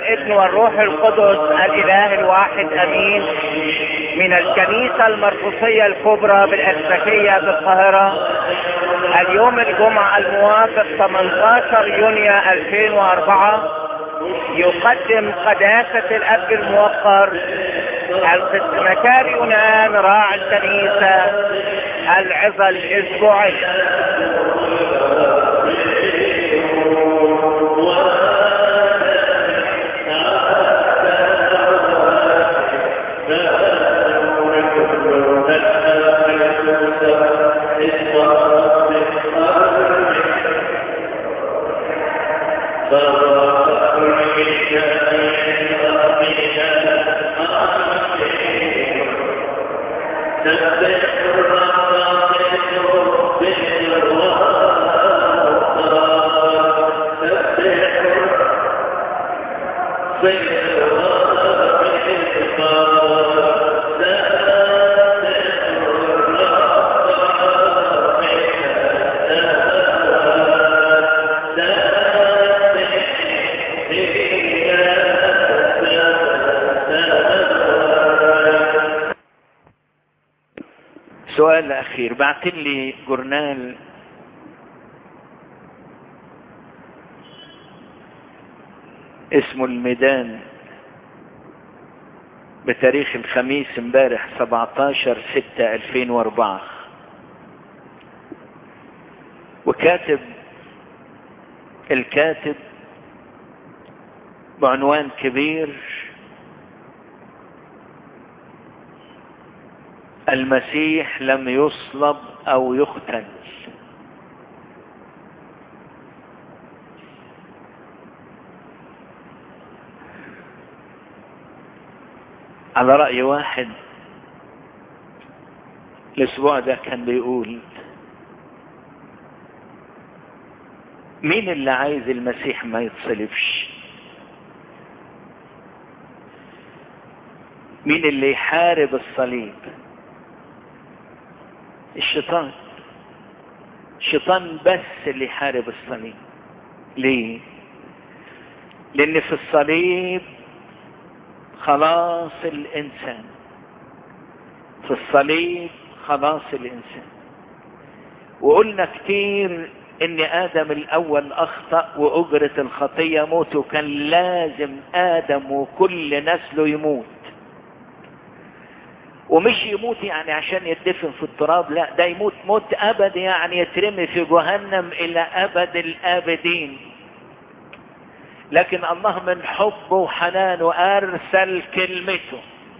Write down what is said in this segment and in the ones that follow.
والابن والروح القدس الاله الواحد امين من الكنيسة المرقسية الكبرى بالأسبكية بالقاهرة اليوم الجمعة الموافق 18 يونيو 2004 يقدم قداسة الأب الموقر القس مكاري يونان راعي الكنيسة العظة الأسبوعية سؤال اخير بعت لي جورنال اسمه الميدان بتاريخ الخميس امبارح 17 6 2004 وكاتب الكاتب بعنوان كبير المسيح لم يصلب او يختل على رأي واحد الاسبوع ده كان بيقول مين اللي عايز المسيح ما يتصلبش مين اللي يحارب الصليب الشيطان الشيطان بس اللي يحارب الصليب ليه لان في الصليب خلاص الانسان في الصليب خلاص الانسان وقلنا كتير ان ادم الاول اخطأ واجرة الخطية موت وكان لازم ادم وكل نسله يموت ومش يموت يعني عشان يدفن في التراب لا ده يموت موت ابد يعني يترمي في جهنم الى ابد الابدين لكن الله من حبه وحنانه ارسل كلمته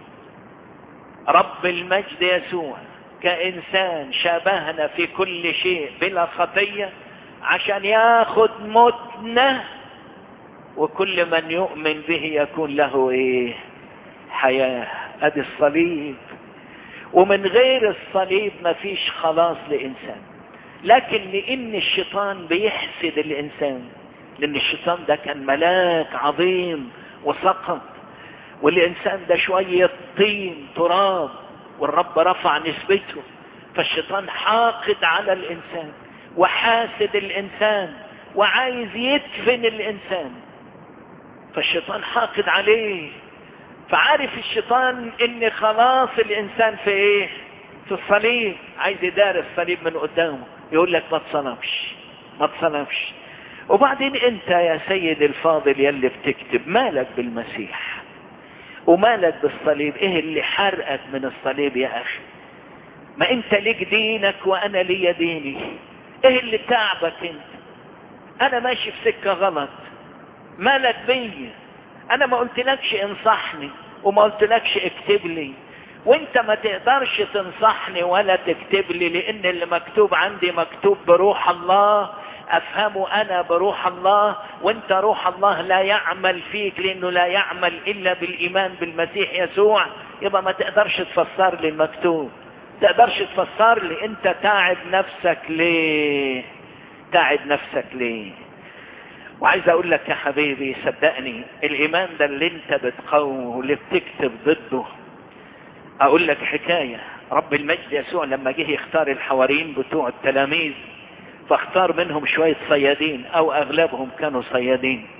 رب المجد يسوع كانسان شبهنا في كل شيء بلا خطيه عشان ياخد موتنا وكل من يؤمن به يكون له ايه حياه ادي الصليب ومن غير الصليب مفيش خلاص لانسان لكن لان الشيطان بيحسد الانسان لان الشيطان ده كان ملاك عظيم وسقط والانسان ده شوية طين تراب والرب رفع نسبته فالشيطان حاقد على الانسان وحاسد الانسان وعايز يدفن الانسان فالشيطان حاقد عليه فعارف الشيطان ان خلاص الانسان في ايه في الصليب عايز يدار الصليب من قدامه يقول لك ما تصنفش ما تصنفش وبعدين انت يا سيد الفاضل يلي بتكتب مالك بالمسيح ومالك بالصليب ايه اللي حرقك من الصليب يا اخي ما انت ليك دينك وانا لي ديني ايه اللي تعبك انت انا ماشي في سكة غلط مالك بيا انا ما قلتلكش انصحني وما قلتلكش اكتب لي وانت ما تقدرش تنصحني ولا تكتب لي لان اللي مكتوب عندي مكتوب بروح الله افهمه انا بروح الله وانت روح الله لا يعمل فيك لانه لا يعمل الا بالايمان بالمسيح يسوع يبقى ما تقدرش تفسر لي المكتوب تقدرش تفسر لي انت تعب نفسك ليه تعب نفسك ليه وعايز اقول لك يا حبيبي صدقني الايمان ده اللي انت بتقومه واللي بتكتب ضده اقول لك حكاية رب المجد يسوع لما جه يختار الحواريين بتوع التلاميذ فاختار منهم شوية صيادين او اغلبهم كانوا صيادين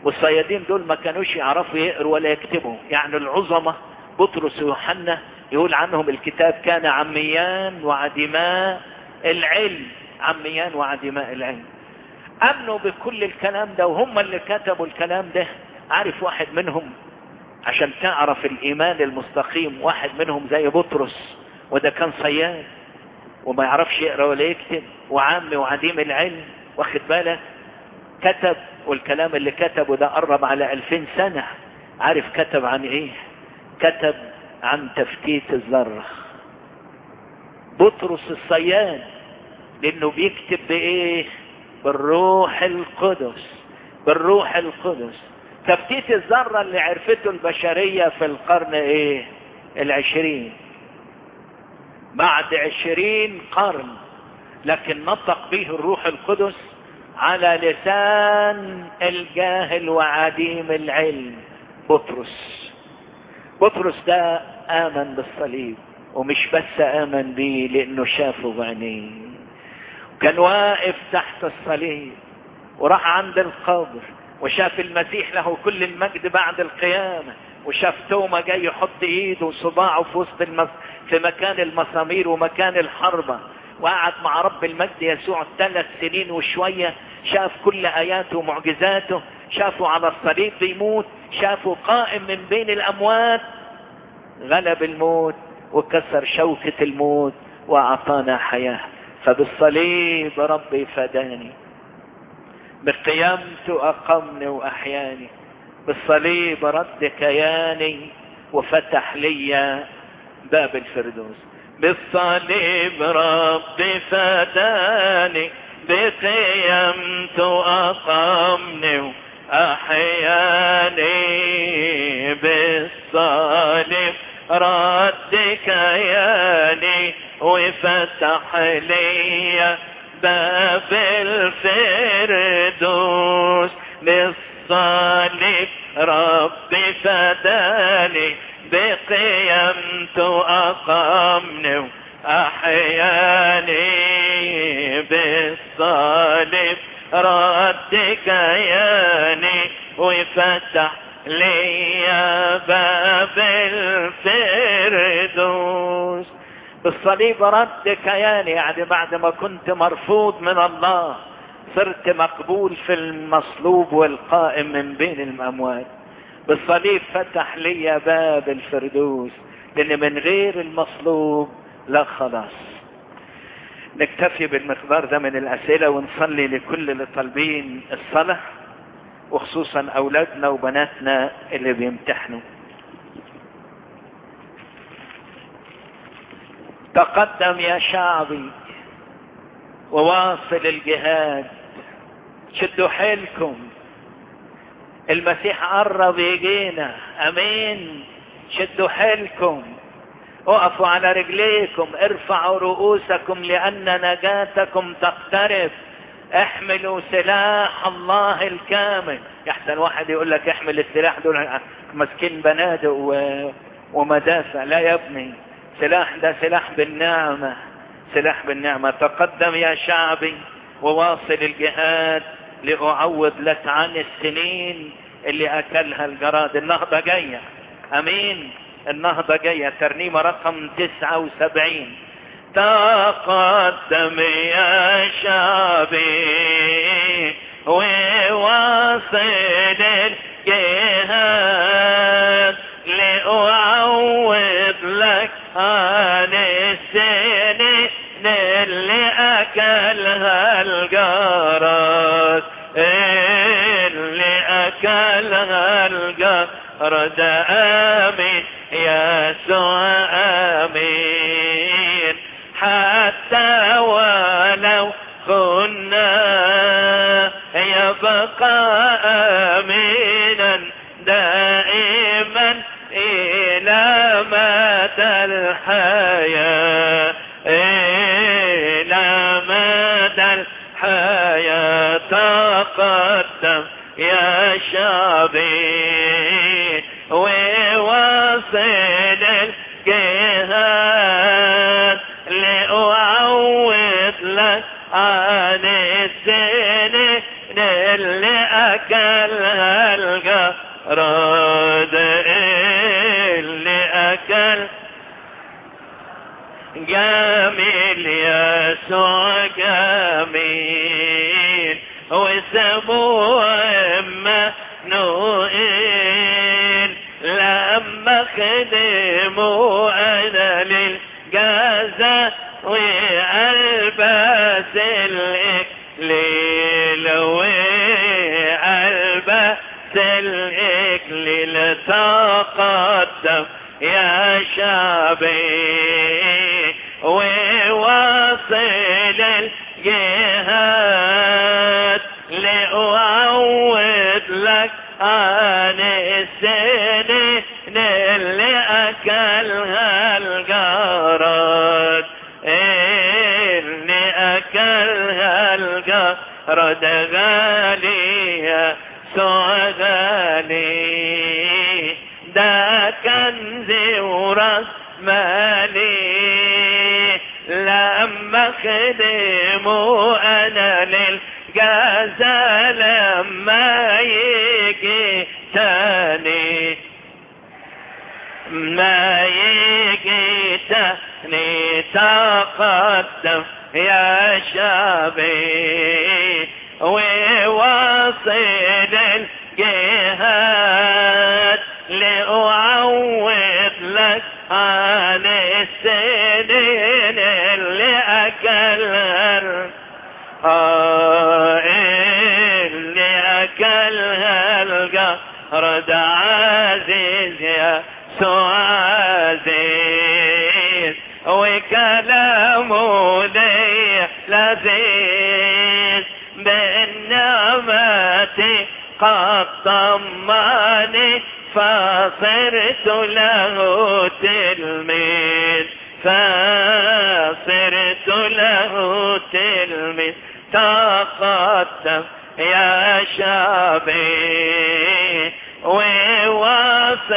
والصيادين دول ما كانوش يعرفوا يقروا ولا يكتبوا يعني العظمة بطرس ويوحنا يقول عنهم الكتاب كان عميان وعدماء العلم عميان وعدماء العلم امنوا بكل الكلام ده وهم اللي كتبوا الكلام ده عارف واحد منهم عشان تعرف الايمان المستقيم واحد منهم زي بطرس وده كان صياد وما يعرفش يقرا ولا يكتب وعام وعديم العلم واخد بالك كتب والكلام اللي كتبه ده قرب على ألفين سنة عارف كتب عن ايه كتب عن تفتيت الذرة بطرس الصياد لانه بيكتب بايه بالروح القدس بالروح القدس تفتيت الذرة اللي عرفته البشرية في القرن ايه العشرين بعد عشرين قرن لكن نطق به الروح القدس على لسان الجاهل وعديم العلم بطرس بطرس ده آمن بالصليب ومش بس آمن بيه لأنه شافه بعينيه كان واقف تحت الصليب وراح عند القبر وشاف المسيح له كل المجد بعد القيامة وشاف توما جاي يحط ايده وصباعه في وسط المس... في مكان المسامير ومكان الحربة وقعد مع رب المجد يسوع ثلاث سنين وشوية شاف كل اياته ومعجزاته شافه على الصليب بيموت شافه قائم من بين الاموات غلب الموت وكسر شوكة الموت واعطانا حياة فبالصليب ربي فداني بقيامته اقمني واحياني بالصليب رد كياني وفتح لي باب الفردوس بالصليب ربي فداني بقيامته اقمني واحياني بالصليب رد كياني وفتح لي باب الفردوس بالصليب ربي فداني بقيامته أقمني أحياني بالصليب رد كياني وفتح لي باب الفردوس بالصليب رد كياني يعني بعد ما كنت مرفوض من الله صرت مقبول في المصلوب والقائم من بين الأموات بالصليب فتح لي باب الفردوس لأن من غير المصلوب لا خلاص نكتفي بالمقدار ده من الأسئلة ونصلي لكل اللي طالبين الصلاة وخصوصا أولادنا وبناتنا اللي بيمتحنوا تقدم يا شعبي وواصل الجهاد شدوا حيلكم المسيح قرب يجينا امين شدوا حيلكم اقفوا على رجليكم ارفعوا رؤوسكم لان نجاتكم تقترب احملوا سلاح الله الكامل يحسن واحد يقول لك احمل السلاح دول ماسكين بنادق و... ومدافع لا يا ابني سلاح ده سلاح بالنعمة سلاح بالنعمة تقدم يا شعبي وواصل الجهاد لأعوض لك عن السنين اللي أكلها الجراد النهضة جاية أمين النهضة جاية ترنيمة رقم تسعة وسبعين تقدم يا شعبي وواصل الجهاد لأعوض لك عن السنين اللي أكلها الجراد اللي أكلها الجراد آمين يسوع آمين حتى ولو كنا يبقى آمينا دائما إلى مدى الحياة إلى مدى الحياة تقدم يا شعبي وواصل الجهاد لأعوض لك عن السنين اللي أكلها جميل يسوع جميل وسموه ممنوئين لما خدموا انا للجزاء والبس الاكليل والبس الاكليل تقدم يا شعبي وواصل الجهاد لأعوض لك عن السنين اللي أكلها الجراد اللي أكلها الجراد غالية سعدالي ده كنزي وراس مالي لما خدموا انا للجزا لما يجي تاني ما يجي تاني تقدم يا شابي وواصل الجهاد لأعوض لك عن السنين اللي أكلها آه اللي أكلها القهر ده عزيز يا عزيز وكلامه لي لذيذ بالنعمة قد طمني فصرت له تلميذ فصرت له تلميذ تقدم يا شابي وواصل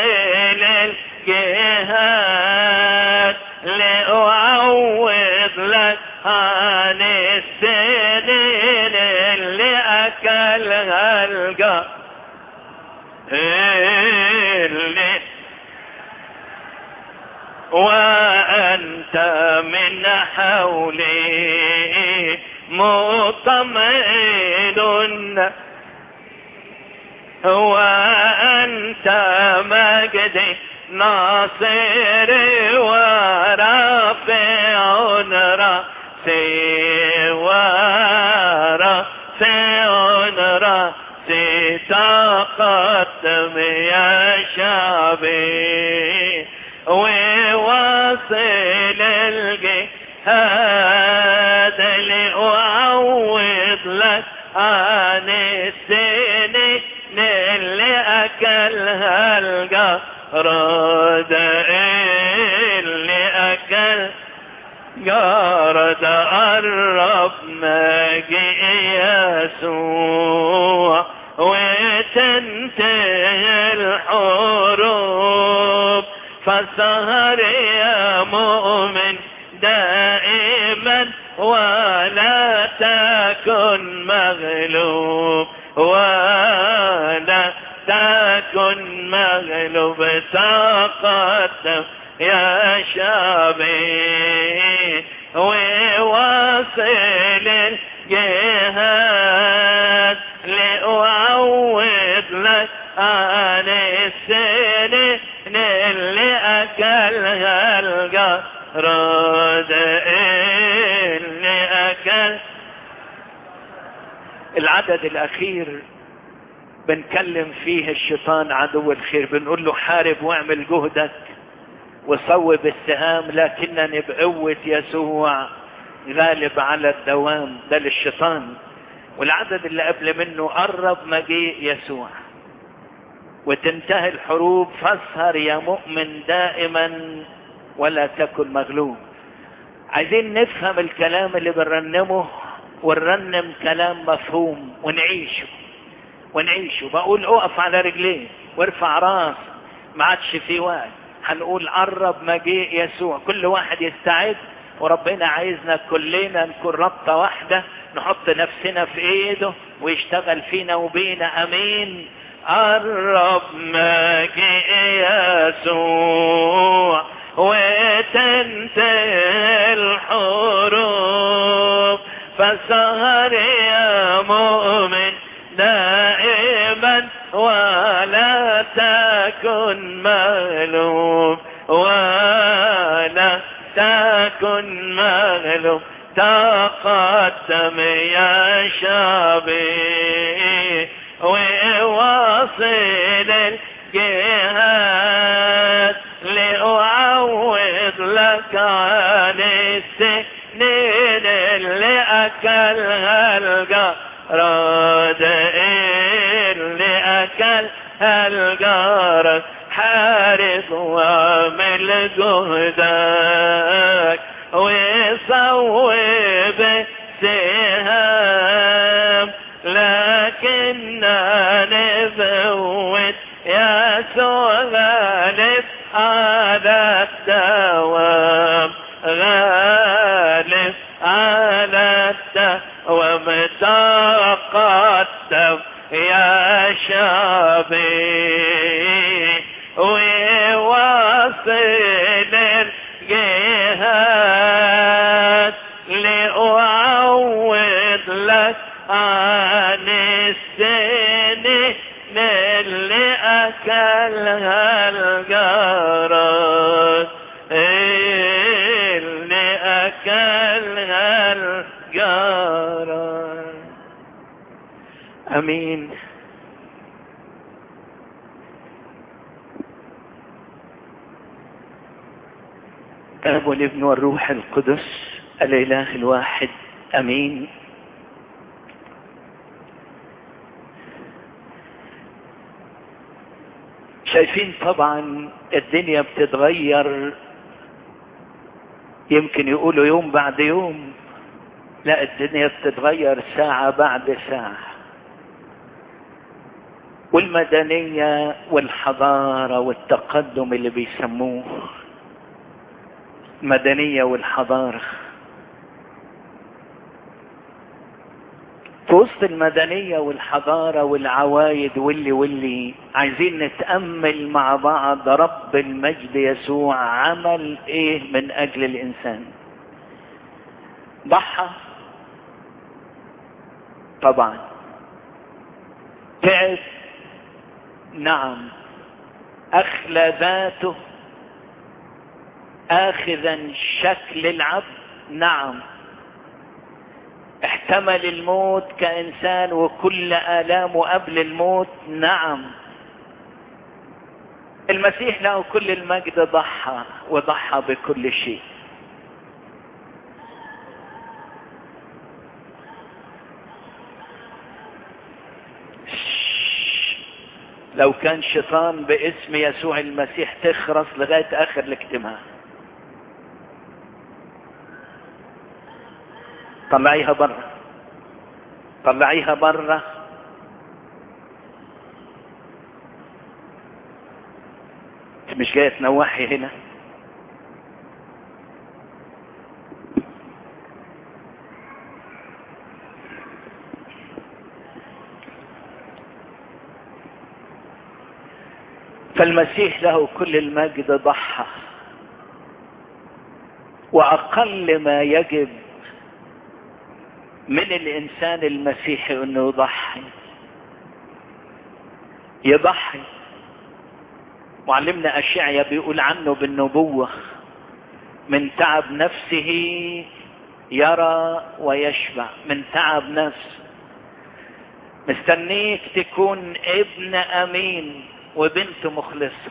الجهاد لأعوض لك عن السنين اللي أكلها القهر اللي وأنت من حولي مطمئن وأنت مجدي ناصر ورافع رأسي ورافع رأسي تقدم يا شعبي وواصل الجهاد لأعوض لك عن السنين اللي أكلها الجراد اللي أكل جارد قرب مجيء يسوع وتنتهي الحروب فسهر يا مؤمن دائما ولا تكن مغلوب ولا تكن مغلوب تقدم يا شابي وواصل الجهاد لأعوض لك عن السنين اللي أكلها الجراد اللي أكل العدد الأخير بنكلم فيه الشيطان عدو الخير بنقول له حارب واعمل جهدك وصوب السهام لكنني بقوة يسوع غالب على الدوام ده للشيطان والعدد اللي قبل منه قرب مجيء يسوع وتنتهي الحروب فاسهر يا مؤمن دائما ولا تكن مغلوب عايزين نفهم الكلام اللي بنرنمه ونرنم كلام مفهوم ونعيشه ونعيشه بقول اقف على رجليه وارفع راس ما عادش في وقت هنقول قرب مجيء يسوع كل واحد يستعد وربنا عايزنا كلنا نكون ربطة واحدة نحط نفسنا في ايده ويشتغل فينا وبينا امين قرب مجيء يسوع وتنتهي الحروب فسهر يا مؤمن دائما ولا تكن مغلوب ولا تكن مغلوب تقدم يا شابي وواصل الجهاد لأعوض لك عن السنين اللي أكلها الجراد اللي أكلها الجراد حارب واعمل جهدك وصوب سهام لكن نبوت يا غالب على الدوام غالب على الدوام تقدم يا شابي وواصل الجهاد لأعوض لك عن السنين اللي أكلها الجراد اللي أكلها الجراد أمين الاب والابن والروح القدس الاله الواحد امين شايفين طبعا الدنيا بتتغير يمكن يقولوا يوم بعد يوم لا الدنيا بتتغير ساعة بعد ساعة والمدنية والحضارة والتقدم اللي بيسموه المدنية والحضارة في وسط المدنية والحضارة والعوايد واللي واللي عايزين نتأمل مع بعض رب المجد يسوع عمل ايه من اجل الانسان ضحى طبعا تعب نعم اخلى ذاته اخذا شكل العبد نعم احتمل الموت كانسان وكل الامه قبل الموت نعم المسيح له كل المجد ضحى وضحى بكل شيء لو كان شيطان باسم يسوع المسيح تخرس لغايه اخر الاجتماع طلعيها برا طلعيها برا مش جايه تنوحي هنا فالمسيح له كل المجد ضحى واقل ما يجب من الانسان المسيحي انه يضحي يضحي معلمنا اشعيا بيقول عنه بالنبوة من تعب نفسه يرى ويشبع من تعب نفسه مستنيك تكون ابن امين وبنت مخلصة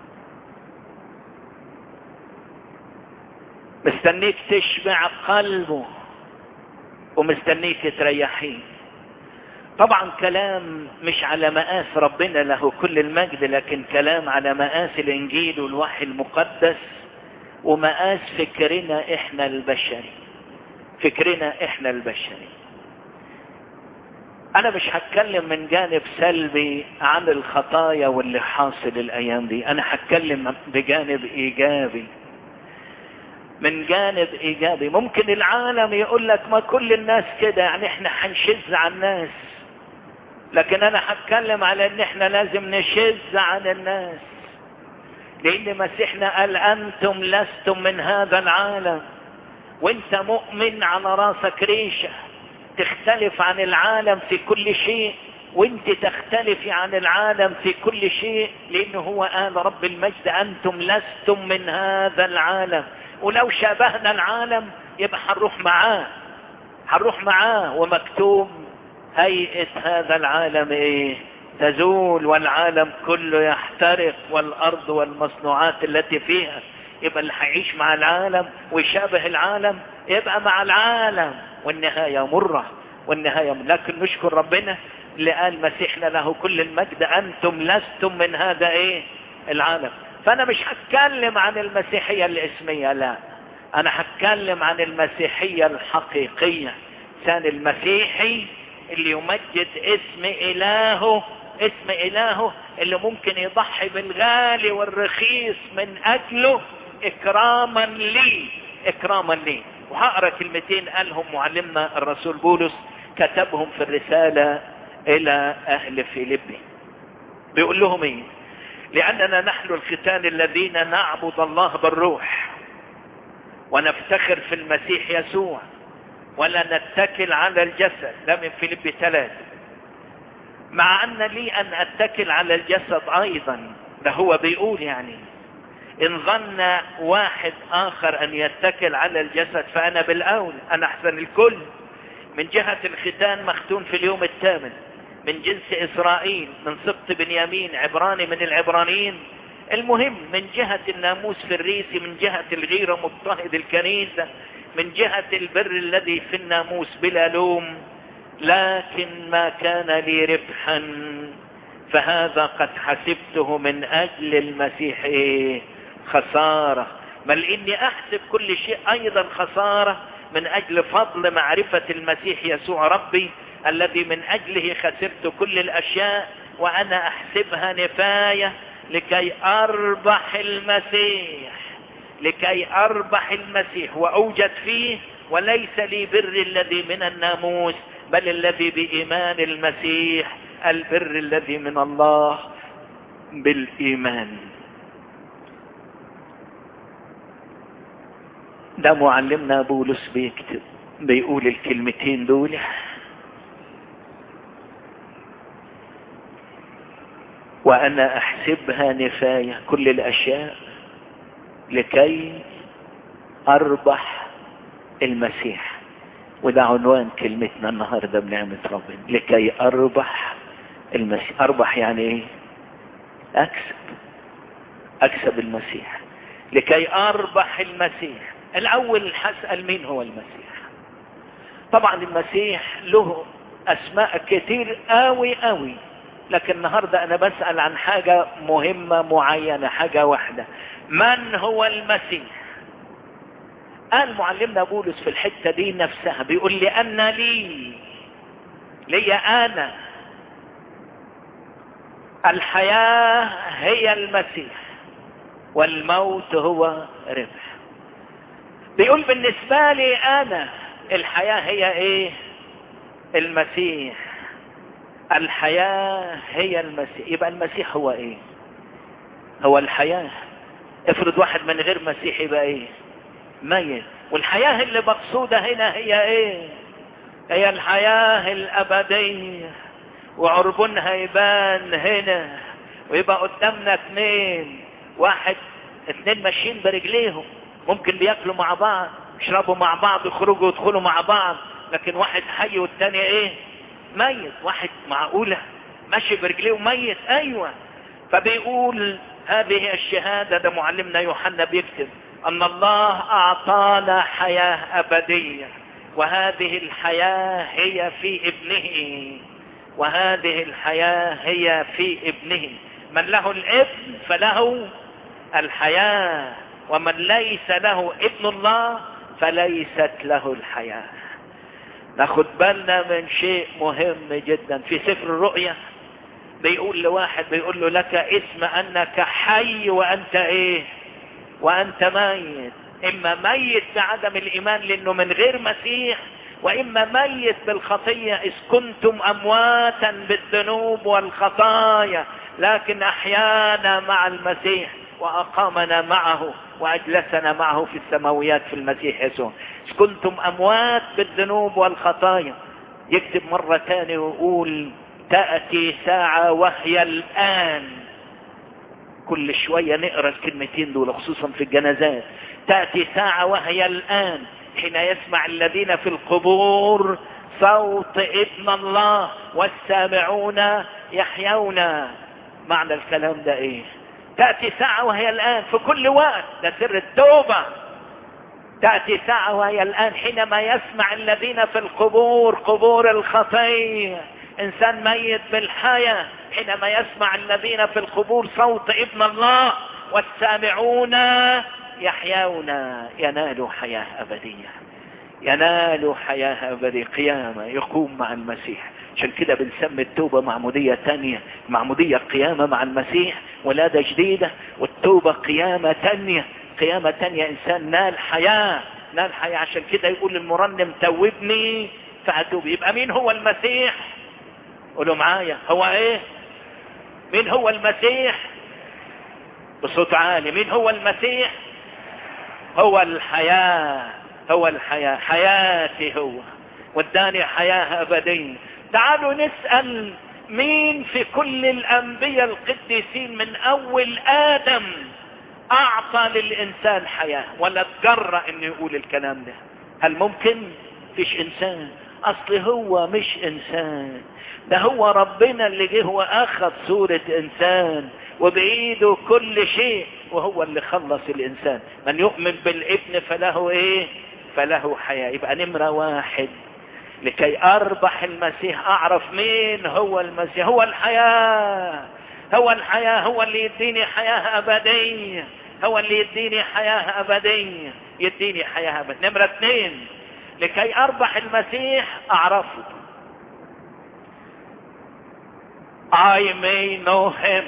مستنيك تشبع قلبه ومستنيك تريحيه طبعا كلام مش على مقاس ربنا له كل المجد لكن كلام على مقاس الانجيل والوحي المقدس ومقاس فكرنا احنا البشري فكرنا احنا البشري انا مش هتكلم من جانب سلبي عن الخطايا واللي حاصل الايام دي انا هتكلم بجانب ايجابي من جانب ايجابي ممكن العالم يقول لك ما كل الناس كده يعني احنا هنشز عن الناس لكن انا هتكلم على ان احنا لازم نشز عن الناس لان مسيحنا قال انتم لستم من هذا العالم وانت مؤمن على راسك ريشة تختلف عن العالم في كل شيء وانت تختلفي عن العالم في كل شيء لانه هو قال رب المجد انتم لستم من هذا العالم ولو شابهنا العالم يبقى هنروح معاه هنروح معاه ومكتوب هيئة هذا العالم ايه تزول والعالم كله يحترق والارض والمصنوعات التي فيها يبقى اللي هيعيش مع العالم ويشابه العالم يبقى مع العالم والنهاية مرة والنهاية مرة. لكن نشكر ربنا اللي قال مسيحنا له كل المجد انتم لستم من هذا ايه العالم فانا مش هتكلم عن المسيحية الاسمية لا انا هتكلم عن المسيحية الحقيقية كان المسيحي اللي يمجد اسم الهه اسم الهه اللي ممكن يضحي بالغالي والرخيص من اجله اكراما لي اكراما لي وهقرا كلمتين قالهم معلمنا الرسول بولس كتبهم في الرسالة الى اهل فيليبي بيقول لهم ايه لاننا نحن الختان الذين نعبد الله بالروح ونفتخر في المسيح يسوع ولا نتكل على الجسد ده من فيليب ثلاثة مع ان لي ان اتكل على الجسد ايضا ده هو بيقول يعني ان ظن واحد اخر ان يتكل على الجسد فانا بالاول انا احسن الكل من جهة الختان مختون في اليوم الثامن من جنس اسرائيل من سبط بنيامين عبراني من العبرانيين المهم من جهة الناموس في الريسي من جهة الغيرة مضطهد الكنيسة من جهة البر الذي في الناموس بلا لوم لكن ما كان لي ربحا فهذا قد حسبته من اجل المسيح إيه؟ خسارة بل اني احسب كل شيء ايضا خسارة من اجل فضل معرفة المسيح يسوع ربي الذي من اجله خسرت كل الاشياء وانا احسبها نفاية لكي اربح المسيح لكي اربح المسيح واوجد فيه وليس لي بر الذي من الناموس بل الذي بايمان المسيح البر الذي من الله بالايمان ده معلمنا بولس بيكتب بيقول الكلمتين دول وانا احسبها نفاية كل الاشياء لكي اربح المسيح وده عنوان كلمتنا النهاردة بنعمة ربنا لكي اربح المسيح اربح يعني ايه اكسب اكسب المسيح لكي اربح المسيح الاول هسأل مين هو المسيح طبعا المسيح له اسماء كتير قوي قوي لكن النهاردة انا بسأل عن حاجة مهمة معينة حاجة واحدة من هو المسيح قال معلمنا بولس في الحتة دي نفسها بيقول لي أن لي لي أنا الحياة هي المسيح والموت هو ربح بيقول بالنسبة لي أنا الحياة هي إيه المسيح الحياة هي المسيح يبقى المسيح هو إيه هو الحياة افرض واحد من غير مسيح يبقى إيه ميت والحياة اللي مقصودة هنا هي ايه هي الحياة الابدية وعربونها يبان هنا ويبقى قدامنا اتنين واحد اتنين ماشيين برجليهم ممكن بياكلوا مع بعض يشربوا مع بعض يخرجوا يدخلوا مع بعض لكن واحد حي والتاني ايه ميت واحد معقولة ماشي برجليه ميت ايوه فبيقول هذه الشهادة ده معلمنا يوحنا بيكتب ان الله اعطانا حياة ابدية وهذه الحياة هي في ابنه وهذه الحياة هي في ابنه من له الابن فله الحياة ومن ليس له ابن الله فليست له الحياة ناخد بالنا من شيء مهم جدا في سفر الرؤيا بيقول لواحد بيقول له لك اسم انك حي وانت ايه وانت ميت اما ميت بعدم الايمان لانه من غير مسيح واما ميت بالخطية اذ كنتم امواتا بالذنوب والخطايا لكن احيانا مع المسيح وأقامنا معه وأجلسنا معه في السماويات في المسيح يسوع كنتم أموات بالذنوب والخطايا يكتب مرة تاني ويقول تأتي ساعة وهي الآن كل شوية نقرأ الكلمتين دول خصوصا في الجنازات تأتي ساعة وهي الآن حين يسمع الذين في القبور صوت ابن الله والسامعون يحيون معنى الكلام ده ايه تأتي ساعة وهي الآن في كل وقت ده سر التوبة تأتي ساعة وهي الآن حينما يسمع الذين في القبور قبور الخطية إنسان ميت بالحياة حينما يسمع الذين في القبور صوت ابن الله والسامعون يحيون ينالوا حياة أبدية ينالوا حياة أبدية قيامة يقوم مع المسيح عشان كده بنسمي التوبة معمودية تانية معمودية قيامة مع المسيح ولادة جديدة والتوبة قيامة تانية قيامة تانية إنسان نال حياة نال حياة عشان كده يقول المرنم توبني فأتوب يبقى مين هو المسيح قولوا معايا هو ايه مين هو المسيح بصوت عالي مين هو المسيح هو الحياة هو الحياة حياتي هو واداني حياة أبدية تعالوا نسأل مين في كل الأنبياء القديسين من أول آدم أعطى للإنسان حياة ولا تجرأ إنه يقول الكلام ده هل ممكن فيش إنسان أصل هو مش إنسان ده هو ربنا اللي جه وأخذ صورة إنسان وبإيده كل شيء وهو اللي خلص الإنسان من يؤمن بالابن فله إيه فله حياة يبقى نمرة واحد لكي أربح المسيح أعرف مين هو المسيح هو الحياة هو الحياة هو اللي يديني حياة أبدية هو اللي يديني حياة أبدية يديني حياة أبدية نمرة اثنين لكي أربح المسيح أعرفه I may know him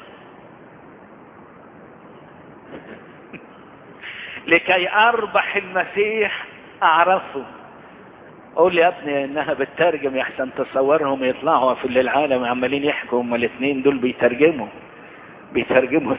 لكي أربح المسيح أعرفه قول لي يا ابني انها بتترجم يحسن تصورهم يطلعوا في العالم عمالين يحكوا هما الاثنين دول بيترجموا بيترجموا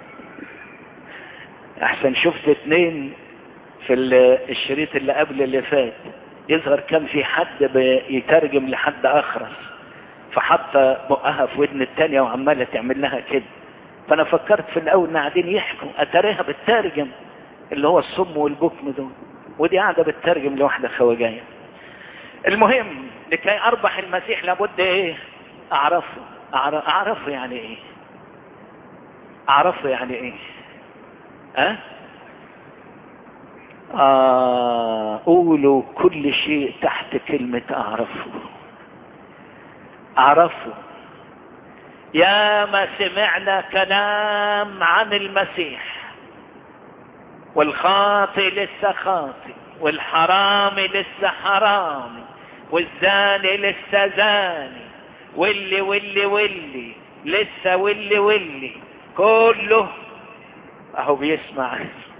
احسن شفت اثنين في الشريط اللي قبل اللي فات يظهر كان في حد بيترجم لحد اخرس فحط بقها في ودن التانية وعمالة تعمل لها كده فانا فكرت في الاول ان قاعدين يحكوا اتاريها بتترجم اللي هو الصم والبكم دول ودي قاعدة بتترجم لواحدة خواجايه المهم لكي اربح المسيح لابد ايه اعرفه اعرفه يعني ايه اعرفه يعني ايه ها أه؟ آه قولوا كل شيء تحت كلمة اعرفه اعرفه يا ما سمعنا كلام عن المسيح والخاطئ لسه خاطئ والحرامي لسه حرامي والزاني لسه زاني واللي واللي واللي لسه واللي واللي كله اهو بيسمع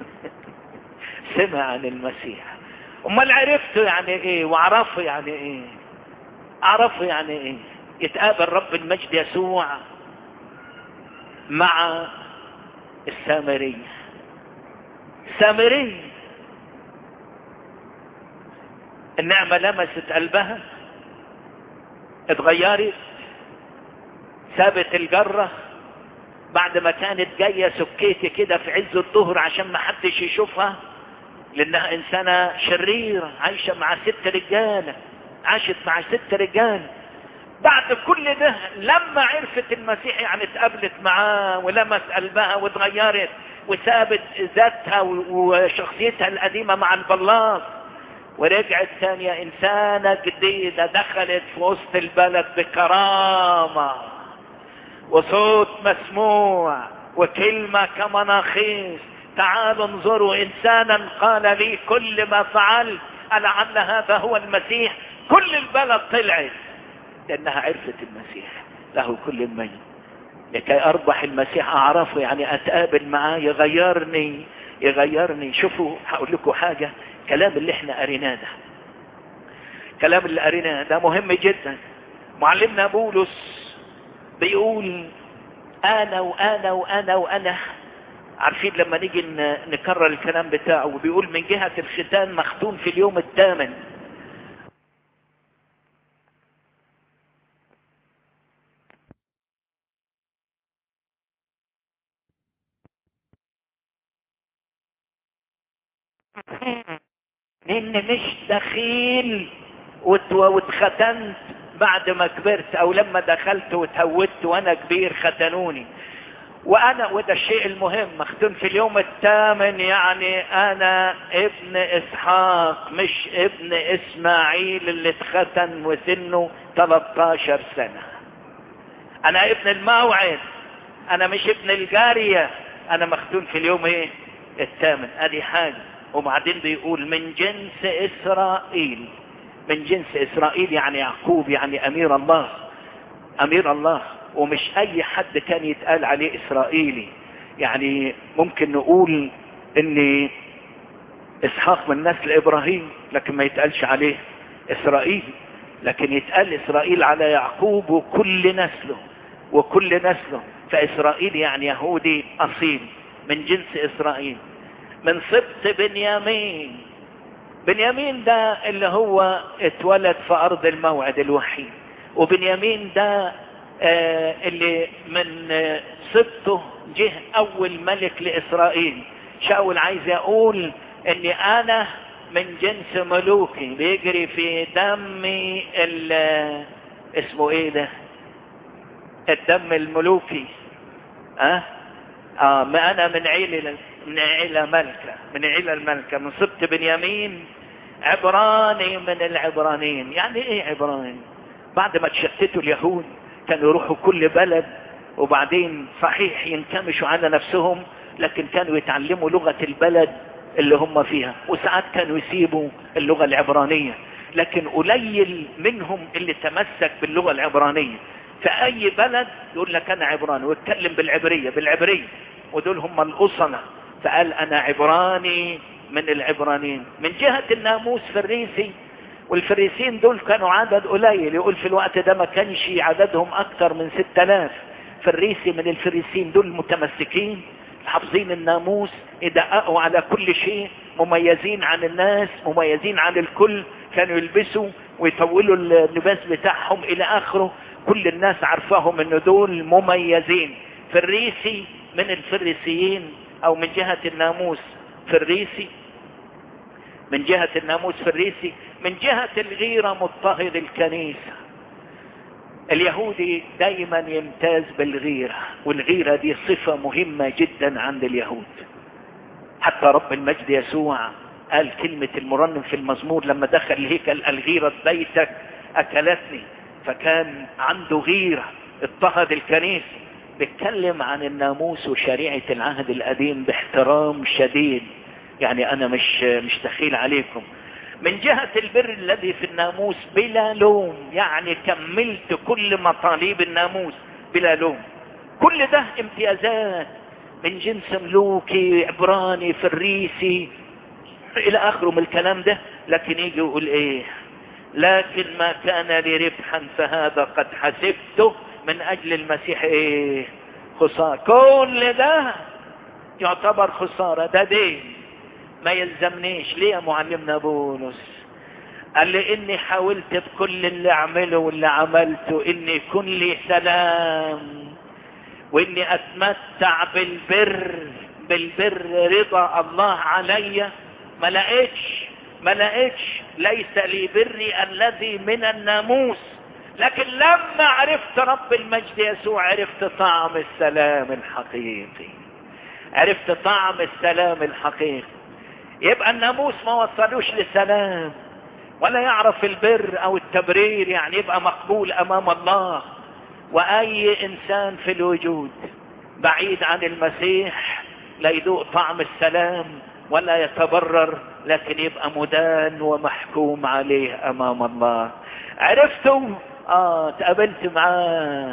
سمع عن المسيح امال عرفته يعني ايه وعرفه يعني ايه عرفه يعني ايه يتقابل رب المجد يسوع مع السامرية سامرية النعمة لمست قلبها اتغيرت سابت الجرة بعد ما كانت جاية سكيتي كده في عز الظهر عشان ما حدش يشوفها لانها انسانة شريرة عايشة مع ست رجالة عاشت مع ست رجالة بعد كل ده لما عرفت المسيح يعني اتقابلت معاه ولمس قلبها واتغيرت وسابت ذاتها وشخصيتها القديمة مع البلاط ورجعت ثانية إنسانة جديدة دخلت في وسط البلد بكرامة وصوت مسموع وكلمة كمناخيس تعالوا انظروا إنسانا قال لي كل ما فعلت ألعل هذا هو المسيح كل البلد طلعت لأنها عرفت المسيح له كل المجد لكي أربح المسيح أعرفه يعني أتقابل معاه يغيرني يغيرني شوفوا هقول لكم حاجة الكلام اللي احنا قريناه ده الكلام اللي قريناه ده مهم جدا معلمنا بولس بيقول انا وانا وانا وانا عارفين لما نيجي نكرر الكلام بتاعه وبيقول من جهة الختان مختون في اليوم الثامن لان مش دخيل واتختنت بعد ما كبرت او لما دخلت وتهودت وانا كبير ختنوني وانا وده الشيء المهم مختون في اليوم الثامن يعني انا ابن اسحاق مش ابن اسماعيل اللي اتختن وسنه 13 سنة انا ابن الموعد انا مش ابن الجارية انا مختون في اليوم ايه الثامن ادي حاجة وبعدين بيقول من جنس اسرائيل من جنس اسرائيل يعني يعقوب يعني امير الله امير الله ومش اي حد كان يتقال عليه اسرائيلي يعني ممكن نقول ان اسحاق من نسل ابراهيم لكن ما يتقالش عليه اسرائيل لكن يتقال اسرائيل على يعقوب وكل نسله وكل نسله فاسرائيل يعني يهودي اصيل من جنس اسرائيل من سبط بنيامين بنيامين ده اللي هو اتولد في ارض الموعد الوحيد وبنيامين ده آه اللي من آه سبطه جه اول ملك لاسرائيل شاول عايز يقول اني انا من جنس ملوكي بيجري في دمي اسمه ايه ده الدم الملوكي اه, آه ما انا من عيلة من عيلة ملكة من عيلة الملكة من سبط بنيامين عبراني من العبرانيين يعني ايه عبراني بعد ما تشتتوا اليهود كانوا يروحوا كل بلد وبعدين صحيح ينكمشوا على نفسهم لكن كانوا يتعلموا لغة البلد اللي هم فيها وساعات كانوا يسيبوا اللغة العبرانية لكن قليل منهم اللي تمسك باللغة العبرانية في اي بلد يقول لك انا عبراني ويتكلم بالعبرية بالعبرية ودول هم الأصنة فقال انا عبراني من العبرانيين من جهة الناموس فريسي والفريسين دول كانوا عدد قليل يقول في الوقت ده ما كانش عددهم اكتر من ستة الاف فريسي من الفريسين دول متمسكين حافظين الناموس يدققوا على كل شيء مميزين عن الناس مميزين عن الكل كانوا يلبسوا ويطولوا اللباس بتاعهم الى اخره كل الناس عارفاهم ان دول مميزين فريسي من الفريسيين او من جهة الناموس فريسي من جهة الناموس فريسي من جهة الغيرة مضطهد الكنيسة اليهودي دايما يمتاز بالغيرة والغيرة دي صفة مهمة جدا عند اليهود حتى رب المجد يسوع قال كلمة المرنم في المزمور لما دخل الهيكل الغيرة بيتك أكلتني فكان عنده غيرة اضطهد الكنيسة بيتكلم عن الناموس وشريعة العهد القديم باحترام شديد يعني انا مش مش دخيل عليكم من جهة البر الذي في الناموس بلا لوم يعني كملت كل مطالب الناموس بلا لوم كل ده امتيازات من جنس ملوكي عبراني فريسي الى اخره من الكلام ده لكن يجي يقول ايه لكن ما كان لي ربحا فهذا قد حسبته من اجل المسيح ايه خسارة كل ده يعتبر خسارة ده دين ما يلزمنيش ليه يا معلمنا بولس قال لي اني حاولت بكل اللي اعمله واللي عملته اني يكون لي سلام واني اتمتع بالبر بالبر رضا الله علي ما لقيتش ما لقيتش ليس لي بري الذي من الناموس لكن لما عرفت رب المجد يسوع عرفت طعم السلام الحقيقي عرفت طعم السلام الحقيقي يبقى الناموس ما وصلوش لسلام ولا يعرف البر او التبرير يعني يبقى مقبول امام الله واي انسان في الوجود بعيد عن المسيح لا يذوق طعم السلام ولا يتبرر لكن يبقى مدان ومحكوم عليه امام الله عرفتوا اه تقابلت معاه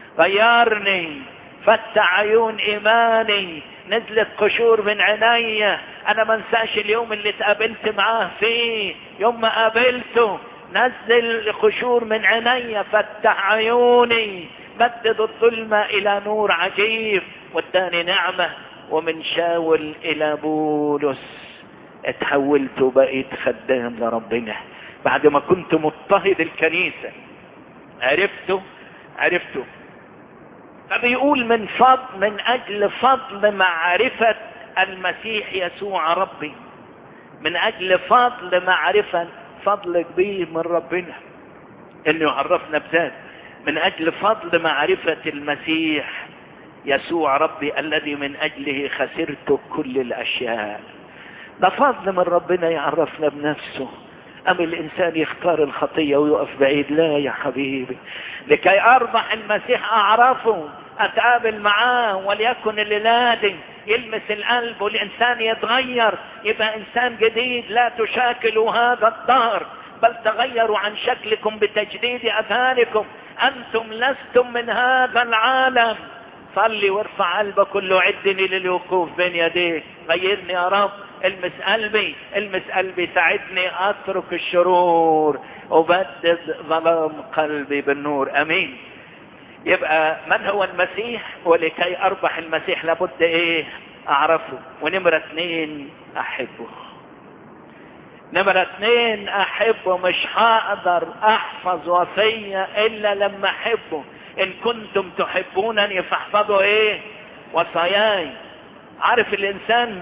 غيرني فتح عيون ايماني نزلت قشور من عيني انا ما انساش اليوم اللي تقابلت معاه فيه يوم ما قابلته نزل قشور من عيني فتح عيوني مدد الظلمة الى نور عجيب واداني نعمة ومن شاول الى بولس اتحولت وبقيت خدام لربنا بعد ما كنت مضطهد الكنيسة عرفته عرفته فبيقول من فضل من اجل فضل معرفة المسيح يسوع ربي من اجل فضل معرفة فضل كبير من ربنا انه يعرفنا بذات من اجل فضل معرفة المسيح يسوع ربي الذي من اجله خسرت كل الاشياء ده فضل من ربنا يعرفنا بنفسه ام الانسان يختار الخطية ويقف بعيد لا يا حبيبي لكي اربح المسيح اعرفه اتقابل معاه وليكن الليلادي يلمس القلب والانسان يتغير يبقى انسان جديد لا تشاكلوا هذا الدهر بل تغيروا عن شكلكم بتجديد اذهانكم انتم لستم من هذا العالم صلي وارفع قلبك كله عدني للوقوف بين يديك غيرني يا رب المس قلبي المس قلبي ساعدني اترك الشرور وبدد ظلام قلبي بالنور امين يبقى من هو المسيح ولكي اربح المسيح لابد ايه اعرفه ونمرة اثنين احبه نمرة اثنين احبه مش هقدر احفظ وصية الا لما احبه ان كنتم تحبونني فاحفظوا ايه وصاياي عارف الانسان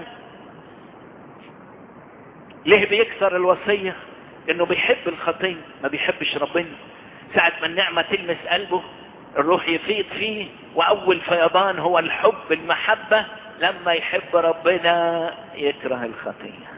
ليه بيكسر الوصية انه بيحب الخطية ما بيحبش ربنا ساعة ما النعمة تلمس قلبه الروح يفيض فيه واول فيضان هو الحب المحبة لما يحب ربنا يكره الخطية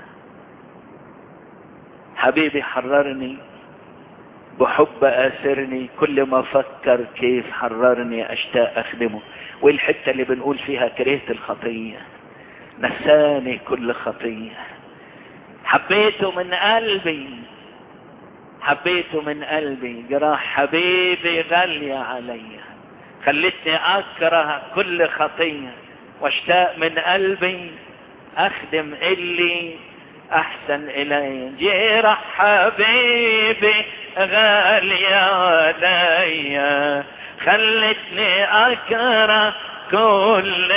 حبيبي حررني بحب آسرني كل ما فكر كيف حررني أشتاق أخدمه والحتة اللي بنقول فيها كرهت الخطية نساني كل خطية حبيته من قلبي حبيته من قلبي جراح حبيبي غالية علي خلتني أكره كل خطية واشتاق من قلبي أخدم اللي أحسن إلي جرح حبيبي غالية علي خلتني أكره كل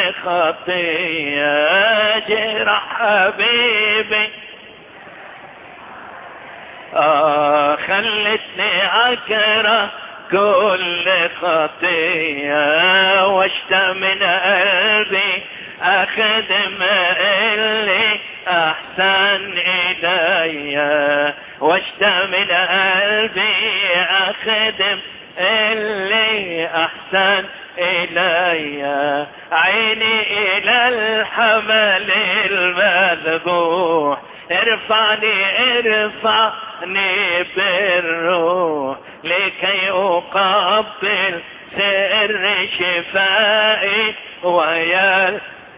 خطية جرح حبيبي آه خلتني أكره كل خطية واشتى من قلبي أخدم اللي أحسن إلي واشتى من قلبي أخدم اللي أحسن إلي عيني إلى الحمل المذبوح ارفعني ارفعني بالروح لكي اقبل سر شفائي ويا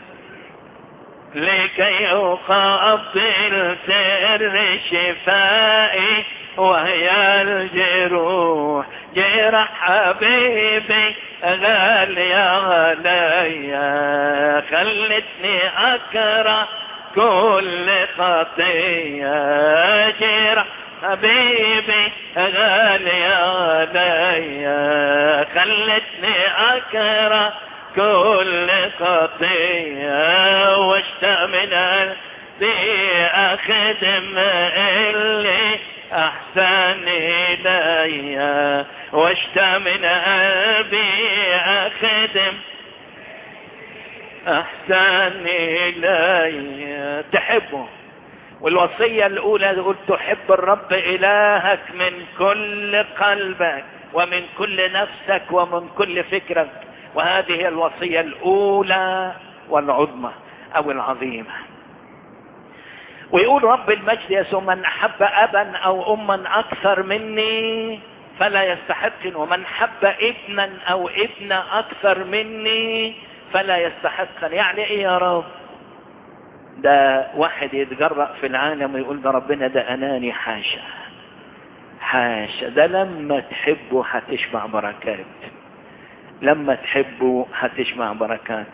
لكي اقبل سر شفائي وهي الجروح جرح حبيبي غالية عليا خلتني اكره كل خطية جرح حبيبي غالي عليا خلتني أكره كل خطية واشتاق من قلبي أخدم اللي أحسن إليا واشتاق من قلبي أخدم احسن الي تحبه والوصية الاولى تقول تحب الرب الهك من كل قلبك ومن كل نفسك ومن كل فكرك وهذه هي الوصية الاولى والعظمى او العظيمة ويقول رب المجد يسوع من احب ابا او اما اكثر مني فلا يستحق ومن حب ابنا او ابنة اكثر مني فلا يستحقني يعني ايه يا رب ده واحد يتجرأ في العالم ويقول ده ربنا ده اناني حاشا حاشا ده لما تحبه هتشبع بركات لما تحبه هتشبع بركات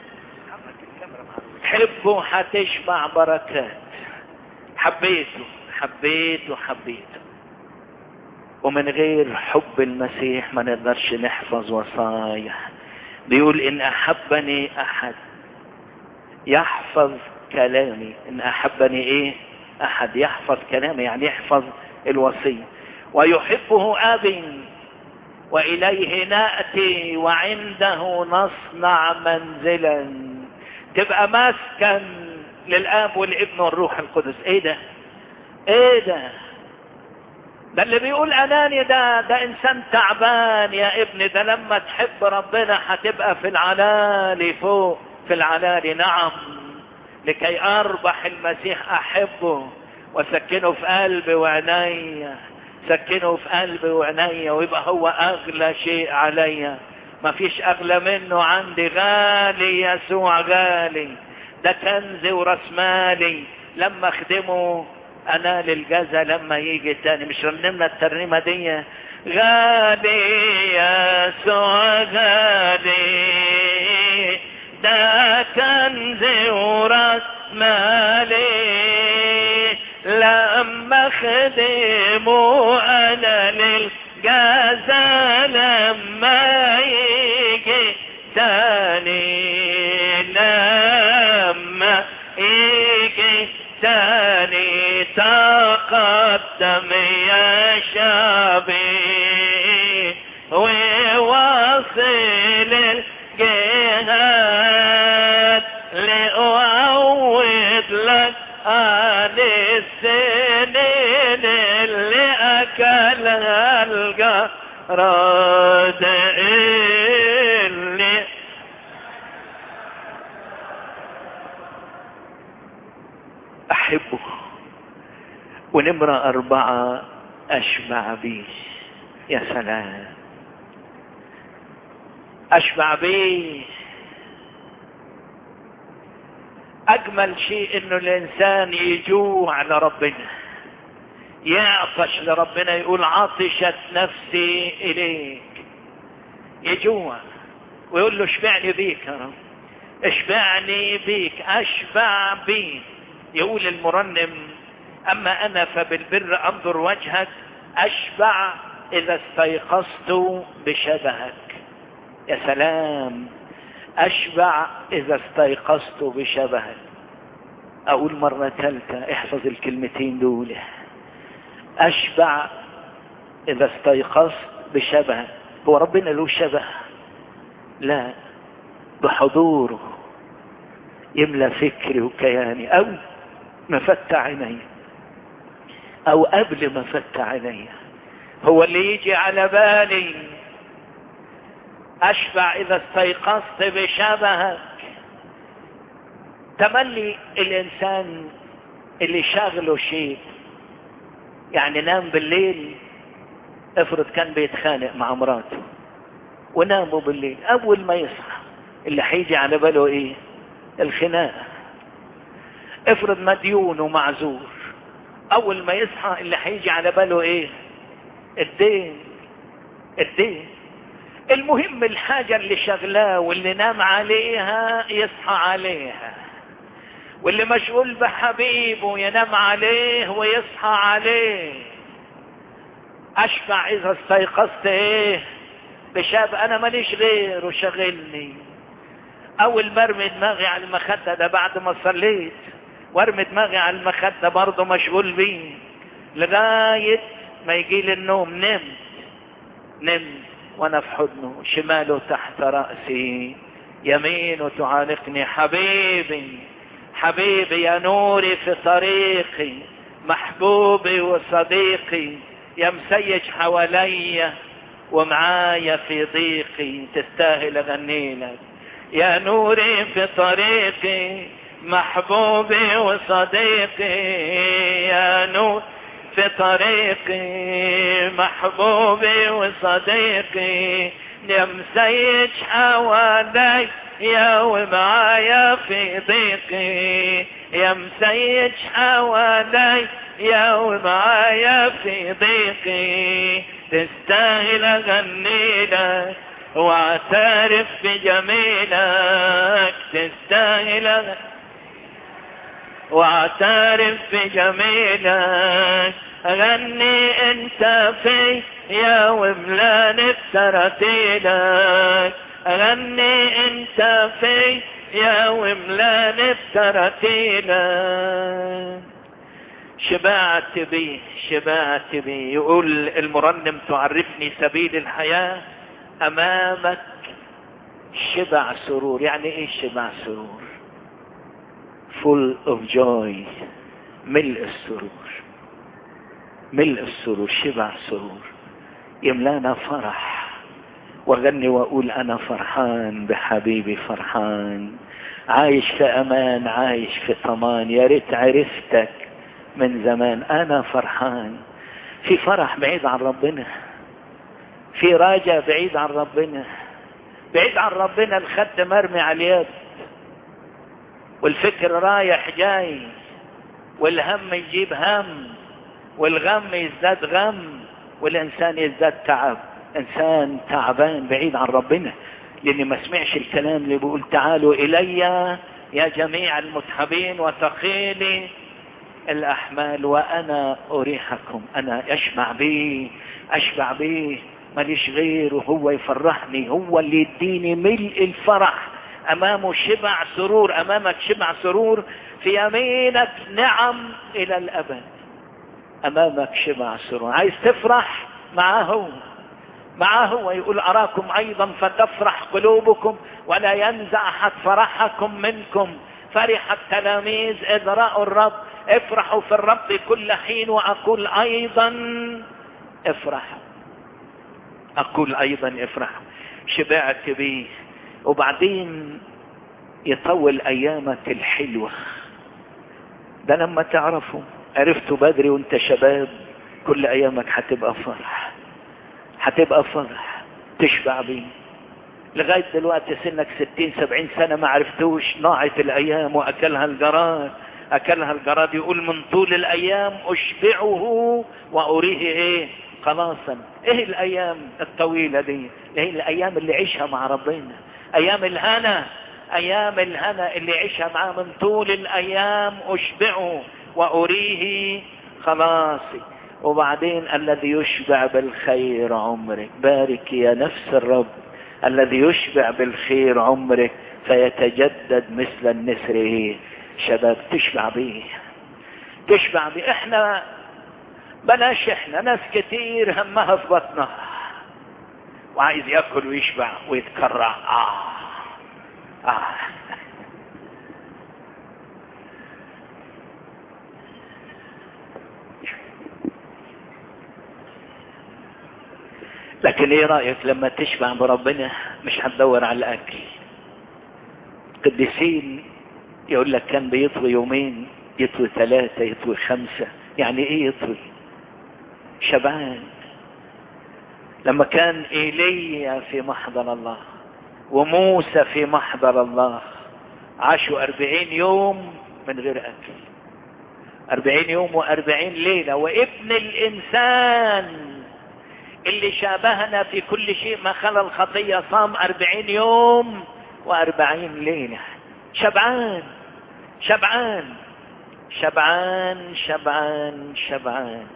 تحبه هتشبع بركات حبيته حبيت وحبيته ومن غير حب المسيح ما نقدرش نحفظ وصايا بيقول ان احبني احد يحفظ كلامي ان احبني ايه احد يحفظ كلامي يعني يحفظ الوصية ويحبه ابي واليه ناتي وعنده نصنع منزلا تبقى مسكن للاب والابن والروح القدس ايه ده ايه ده ده اللي بيقول اناني ده ده انسان تعبان يا ابني ده لما تحب ربنا هتبقى في العلالي فوق في العلالي نعم لكي اربح المسيح احبه وسكنه في قلبي وعينيا سكنه في قلبي وعينيا ويبقى هو اغلى شيء عليا ما فيش اغلى منه عندي غالي يسوع غالي ده كنزي وراس مالي لما اخدمه انا للجزا لما يجي تاني مش رنمنا الترنيمة دي غالي يسوع غالي ده كنزي وراس مالي لما خدمه انا للجزا لما يجي تاني لما يجي تاني تقدم يا شعبي وواصل الجهاد لأعوض لك عن السنين اللي أكلها الجراد اللي أحبه ونمرة أربعة أشبع بيه يا سلام أشبع بيه أجمل شيء إنه الإنسان يجوع لربنا يعطش لربنا يقول عطشت نفسي إليك يجوع ويقول له اشبعني بيك يا رب اشبعني بيك أشبع بيك يقول المرنم أما أنا فبالبر أنظر وجهك أشبع إذا استيقظت بشبهك يا سلام أشبع إذا استيقظت بشبهك أقول مرة ثالثة احفظ الكلمتين دول أشبع إذا استيقظت بشبهك هو ربنا له شبه لا بحضوره يملى فكري وكياني أو مفتح عيني او قبل ما فتح عيني هو اللي يجي على بالي اشبع اذا استيقظت بشبهك تملي الانسان اللي شاغله شيء يعني نام بالليل افرض كان بيتخانق مع مراته وناموا بالليل اول ما يصحى اللي هيجي على باله ايه الخناقه افرض مديون ومعذور اول ما يصحى اللي هيجي على باله ايه الدين الدين المهم الحاجة اللي شغلاه واللي نام عليها يصحى عليها واللي مشغول بحبيبه ينام عليه ويصحى عليه اشبع اذا استيقظت ايه بشاب انا ماليش غيره شغلني اول ما ارمي دماغي على المخدة ده بعد ما صليت وارمي دماغي على المخدة برضه مشغول بيه لغاية ما يجي لي النوم نمت نمت وانا في حضنه شماله تحت رأسي يمينه تعانقني حبيبي حبيبي يا نوري في طريقي محبوبي وصديقي يا مسيج حواليا ومعايا في ضيقي تستاهل اغني لك يا نوري في طريقي محبوبي وصديقي يا نور في طريقي محبوبي وصديقي يا مسيج حوالي يا ومعايا في ضيقي يا مسيج حوالي يا ومعايا في ضيقي تستاهل اغني لك واعترف بجميلك تستاهل واعترف بجميلك غني انت في يا وملان بترتيلك غني انت في يا وملان بترتيلك شبعت بيه شبعت بيه يقول المرنم تعرفني سبيل الحياة امامك شبع سرور يعني ايه شبع سرور full of joy ملء السرور ملء السرور شبع سرور يملانا فرح واغني واقول انا فرحان بحبيبي فرحان عايش في امان عايش في طمان يا ريت عرفتك من زمان انا فرحان في فرح بعيد عن ربنا في راجع بعيد عن ربنا بعيد عن ربنا الخد مرمي على اليد والفكر رايح جاي والهم يجيب هم والغم يزداد غم والانسان يزداد تعب انسان تعبان بعيد عن ربنا لاني ما سمعش الكلام اللي بيقول تعالوا الي يا جميع المتعبين وثقيلي الاحمال وانا اريحكم انا اشبع بيه اشبع بيه ماليش غيره هو يفرحني هو اللي يديني ملء الفرح امامه شبع سرور امامك شبع سرور في يمينك نعم الى الابد امامك شبع سرور عايز تفرح معه معه ويقول اراكم ايضا فتفرح قلوبكم ولا ينزع احد فرحكم منكم فرح التلاميذ اذ راوا الرب افرحوا في الرب كل حين واقول ايضا افرحوا اقول ايضا افرحوا شبعت بيه وبعدين يطول ايامك الحلوة ده لما تعرفه عرفته بدري وانت شباب كل ايامك هتبقى فرح هتبقى فرح تشبع بيه لغاية دلوقتي سنك ستين سبعين سنة ما عرفتوش ضاعت الايام واكلها الجراد اكلها الجراد يقول من طول الايام اشبعه واريه ايه خلاصا ايه الايام الطويلة دي ايه الايام اللي عيشها مع ربنا ايام الهنا ايام الهنا اللي عيشها معاه من طول الايام اشبعه واريه خلاصي وبعدين الذي يشبع بالخير عمرك بارك يا نفس الرب الذي يشبع بالخير عمرك فيتجدد مثل النسر شباب تشبع بيه تشبع بيه احنا بلاش احنا ناس كتير همها في بطنها وعايز ياكل ويشبع ويتكرع اه اه لكن ايه رأيك لما تشبع بربنا مش هتدور على الاكل قديسين يقول لك كان بيطوي يومين يطوي ثلاثة يطوي خمسة يعني ايه يطوي شبعان لما كان ايليا في محضر الله وموسى في محضر الله عاشوا أربعين يوم من غير أكل أربعين يوم وأربعين ليلة وابن الإنسان اللي شابهنا في كل شيء ما خلا الخطية صام أربعين يوم وأربعين ليلة شبعان شبعان شبعان شبعان شبعان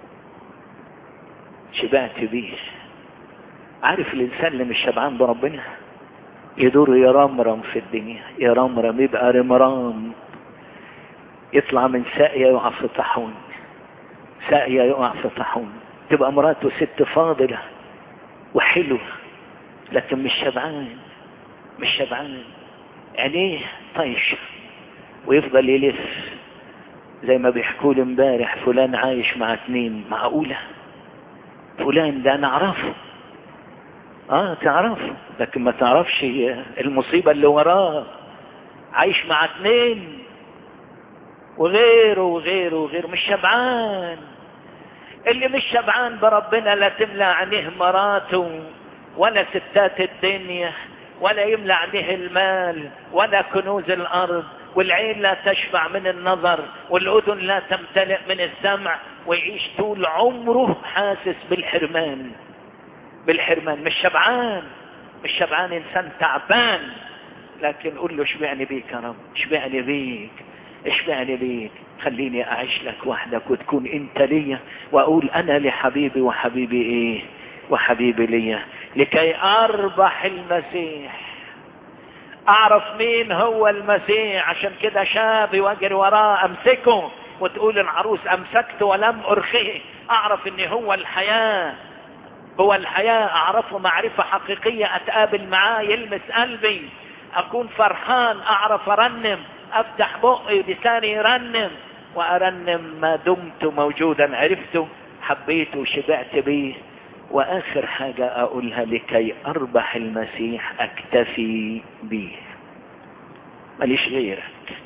شبعت بيه عارف الإنسان اللي مش شبعان بربنا يدور يرمرم في الدنيا يرمرم يبقى رمرام يطلع من ساقية يقع في طاحون ساقية يقع في طاحون تبقى مراته ست فاضلة وحلوة لكن مش شبعان مش شبعان عينيه طيش ويفضل يلف زي ما بيحكوا لي امبارح فلان عايش مع اتنين معقولة فلان ده انا اعرفه اه تعرفه لكن ما تعرفش المصيبة اللي وراه عايش مع اتنين وغيره وغيره وغيره مش شبعان اللي مش شبعان بربنا لا تملى عينيه مراته ولا ستات الدنيا ولا يملى عينيه المال ولا كنوز الارض والعين لا تشبع من النظر والاذن لا تمتلئ من السمع ويعيش طول عمره حاسس بالحرمان بالحرمان مش شبعان مش شبعان انسان تعبان لكن قول له اشبعني بيك يا رب اشبعني بيك اشبعني بيك خليني اعيش لك وحدك وتكون انت ليا واقول انا لحبيبي وحبيبي ايه وحبيبي ليا لكي اربح المسيح اعرف مين هو المسيح عشان كده شاب واجري وراه امسكه وتقول العروس امسكته ولم ارخيه اعرف ان هو الحياة هو الحياة اعرفه معرفة حقيقية اتقابل معاه يلمس قلبي اكون فرحان اعرف ارنم افتح بقي لساني يرنم وارنم ما دمت موجودا عرفته حبيته وشبعت بيه واخر حاجة اقولها لكي اربح المسيح اكتفي بيه ماليش غيرك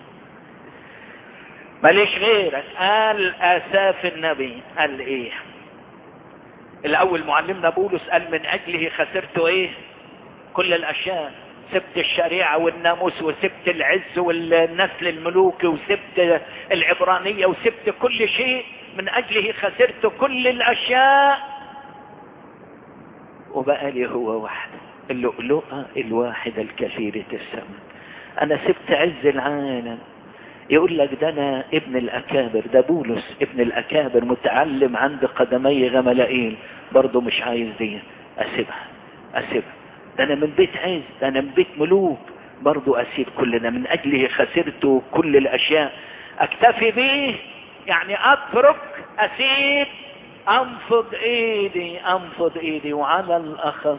ماليش غيرك قال اساف النبي قال ايه الاول معلمنا بولس قال من اجله خسرت ايه كل الاشياء سبت الشريعة والناموس وسبت العز والنسل الملوكي وسبت العبرانية وسبت كل شيء من اجله خسرت كل الاشياء وبقى لي هو وحده اللؤلؤة الواحدة الكثيرة الثمن انا سبت عز العالم يقول لك ده انا ابن الاكابر ده بولس ابن الاكابر متعلم عند قدمي غملائيل برضه مش عايز دي اسيبها اسيبها ده انا من بيت عز ده انا من بيت ملوك برضه اسيب كلنا من اجله خسرت كل الاشياء اكتفي به يعني اترك اسيب انفض ايدي انفض ايدي وعلى الاخص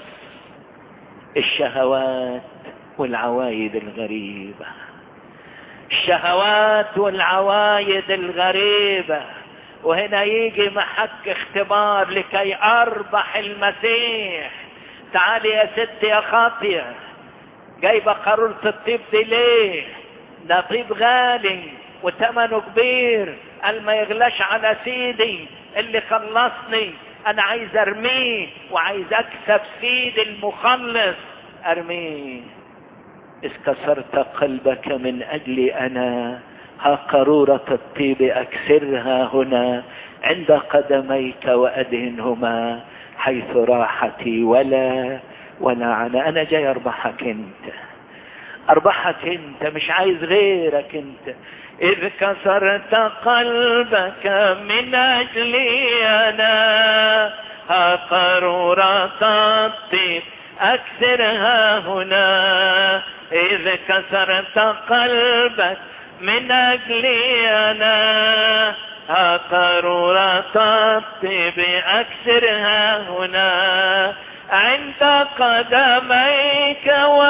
الشهوات والعوايد الغريبة الشهوات والعوايد الغريبة وهنا يجي محك اختبار لكي اربح المسيح تعالي يا ست يا خاطية جايبة قارورة الطيب دي ليه ده طيب غالي وثمنه كبير قال ما يغلاش على سيدي اللي خلصني انا عايز ارميه وعايز اكسب سيدي المخلص ارميه اذ كسرت قلبك من اجلي انا ها قارورة الطيب اكسرها هنا عند قدميك وادهنهما حيث راحتي ولا ولا عنا انا جاي اربحك انت اربحك انت مش عايز غيرك انت اذ كسرت قلبك من اجلي انا ها قارورة الطيب اكثرها هنا اذ كسرت قلبك من اجلي انا ها قارورة الطيب اكثرها هنا عند قدميك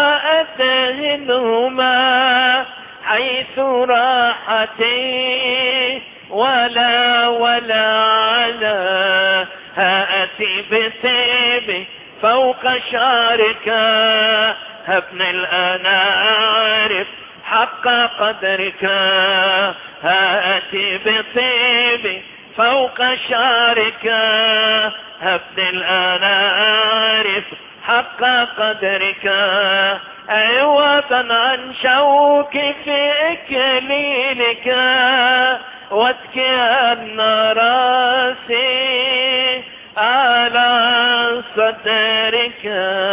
وأدهنهما حيث راحتي ولا ولا على هاتي بطيبي فوق شعرك هبني الآن أعرف حق قدرك هاتي بطيبي فوق شعرك هبني الآن أعرف حق قدرك عوضا عن شوك في إكليلك واتكئن راسي على صدرك